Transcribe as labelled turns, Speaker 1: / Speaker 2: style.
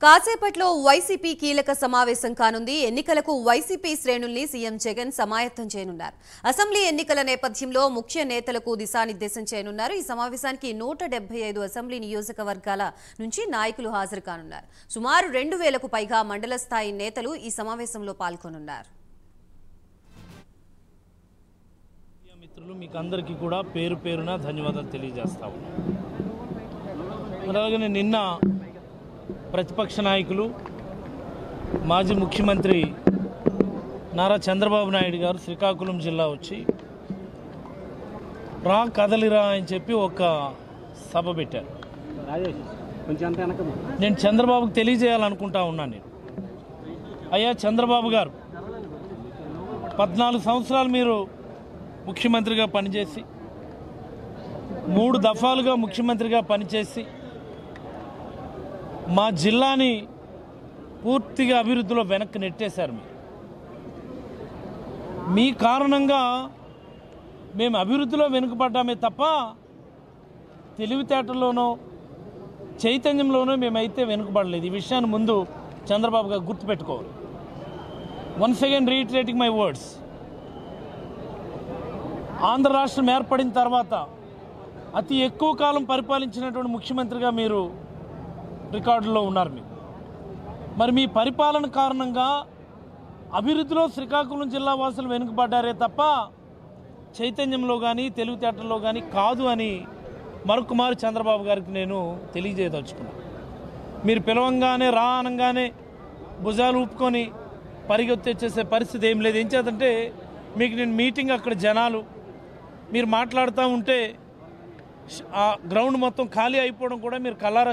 Speaker 1: కాసేపట్లో వైసీపీ కీలక సమావేశం కానుంది ఎన్నికలకు వైసీపీ శ్రేణుల్ని సీఎం జగన్ సమాయత్తం చేయనున్నారు అసెంబ్లీ ఎన్నికల నేపథ్యంలో ముఖ్య నేతలకు దిశానిర్దేశం చేయనున్నారు ఈ సమావేశానికి నూట డెబ్బై ఐదు అసెంబ్లీ నియోజకవర్గాల నుంచి నాయకులు హాజరు కానున్నారు సుమారు రెండు వేలకు పైగా మండల స్థాయి నేతలు ఈ సమావేశంలో పాల్గొనున్నారు
Speaker 2: మీడియా మిత్రులు మీకు అందరికీ కూడా పేరు పేరున ధన్యవాదాలు తెలియజేస్తా ఉన్నాను అలాగనే నిన్న ప్రతిపక్ష నాయకులు మాజీ ముఖ్యమంత్రి నారా చంద్రబాబు నాయుడు గారు శ్రీకాకుళం జిల్లా వచ్చి రా కదలిరా అని చెప్పి ఒక సభ పెట్టారు
Speaker 3: రాజేష్ కొంచెం అంత వెనక
Speaker 2: నేను చంద్రబాబుకు తెలియజేయాలనుకుంటా ఉన్నాను నేను అయ్యా చంద్రబాబు గారు పద్నాలుగు సంవత్సరాలు మీరు ముఖ్యమంత్రిగా పనిచేసి మూడు దఫాలుగా ముఖ్యమంత్రిగా పనిచేసి మా జిల్లాని పూర్తిగా అభివృద్ధిలో వెనక్కి నెట్టేశారు మీరు మీ కారణంగా మేము అభివృద్ధిలో వెనుకబడ్డామే తప్ప తెలివితేటల్లోనో చైతన్యంలోనూ మేమైతే వెనుకబడలేదు ఈ విషయాన్ని ముందు చంద్రబాబు గారు గుర్తుపెట్టుకోవాలి once again reiterating my words Andhra రాష్ట్రం ఏర్పడిన తర్వాత అతి ఎక్కువ కాలం పరిపాలించినటువంటి ముఖ్యమంత్రిగా మీరు రికార్డులో ఉన్నారు మీరు మరి మీ పరిపాలన కారణంగా అభివృద్ధిలో శ్రీకాకుళం జిల్లా వాసులు వెనుకబడ్డారే తప్ప చైతన్యంలో కానీ తెలివితేటల్లో కానీ కాదు అని మరొకమారు చంద్రబాబు గారికి నేను తెలియజేయదలుచుకున్నాను మీరు పిలవంగానే రా అనగానే భుజాలు ఊపుకొని పరిగెత్తేసేసే పరిస్థితి ఏం లేదు ఏం చేతంటే మీకు నేను మీటింగ్ అక్కడ జనాలు మీరు మాట్లాడుతూ ఉంటే ఆ గ్రౌండ్ మొత్తం ఖాళీ అయిపోవడం కూడా మీరు కల్లారా